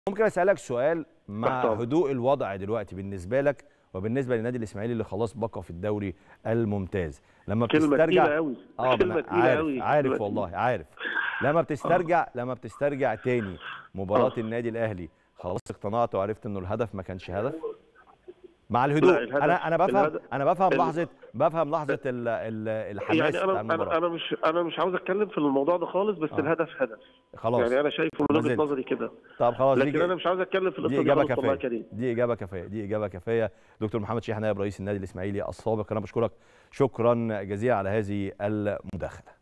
ممكن اسالك سؤال مع طبعا. هدوء الوضع دلوقتي بالنسبه لك وبالنسبه للنادي الاسماعيلي اللي خلاص بقى في الدوري الممتاز لما كلمه بتسترجع تقيله قوي اه ما كلمه أنا تقيله عارف قوي عارف والله عارف لما بتسترجع لما بتسترجع تاني مباراه آه. النادي الاهلي خلاص اقتنعت وعرفت انه الهدف ما كانش هدف مع الهدوء لا، الهدف- انا انا بفهم الهدف- انا بفهم ال- لحظه بفهم لحظه ال- ال- الحماس يعني بتاع انا انا المباراه انا مش انا مش عاوز اتكلم في الموضوع ده خالص بس آه. الهدف هدف خلاص يعني انا شايفه من ما وجهه زلت. نظري كده طب خلاص دي لكن انا مش عاوز اتكلم في دي القصه دي اجابه خالص والله يا كافيه كريم دي اجابه كافيه دي اجابه كافيه دكتور محمد شيح نائب رئيس النادي الاسماعيلي السابق انا بشكرك شكرا جزيلا على هذه المداخله